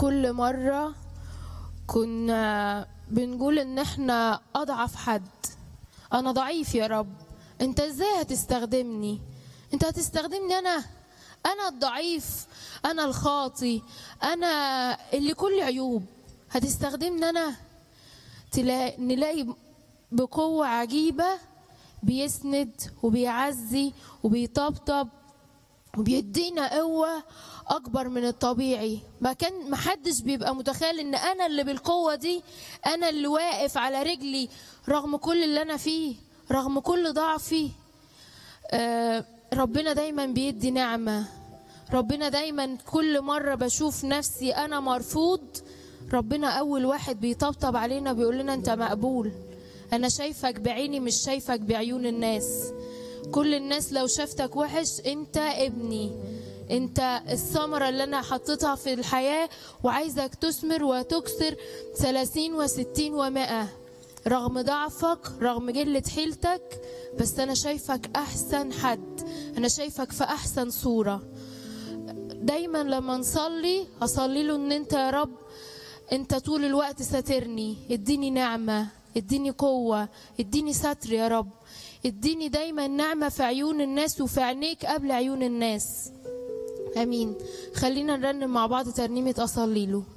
كل مرة كنا بنقول ان احنا اضعف حد انا ضعيف يا رب انت ازاي هتستخدمني انت هتستخدمني انا انا الضعيف انا الخاطي انا اللي كل عيوب هتستخدمني انا تلا... نلاقي بقوة عجيبة بيسند وبيعزي وبيطبطب وبيدينا قوة أكبر من الطبيعي ما كان محدش بيبقى متخيل إن أنا اللي بالقوة دي أنا اللي واقف على رجلي رغم كل اللي أنا فيه رغم كل ضعفي آه ربنا دايما بيدي نعمة ربنا دايما كل مرة بشوف نفسي أنا مرفوض ربنا أول واحد بيطبطب علينا بيقول لنا أنت مقبول أنا شايفك بعيني مش شايفك بعيون الناس كل الناس لو شافتك وحش أنت ابني أنت الثمرة اللي أنا حطيتها في الحياة وعايزك تثمر وتكسر ثلاثين وستين ومائة رغم ضعفك رغم قلة حيلتك بس أنا شايفك أحسن حد أنا شايفك في أحسن صورة دايما لما نصلي هصلي له ان انت يا رب انت طول الوقت ساترني اديني نعمة اديني قوة اديني ستر يا رب اديني دايما نعمة في عيون الناس وفي عينيك قبل عيون الناس امين خلينا نرنم مع بعض ترنيمة اصلي له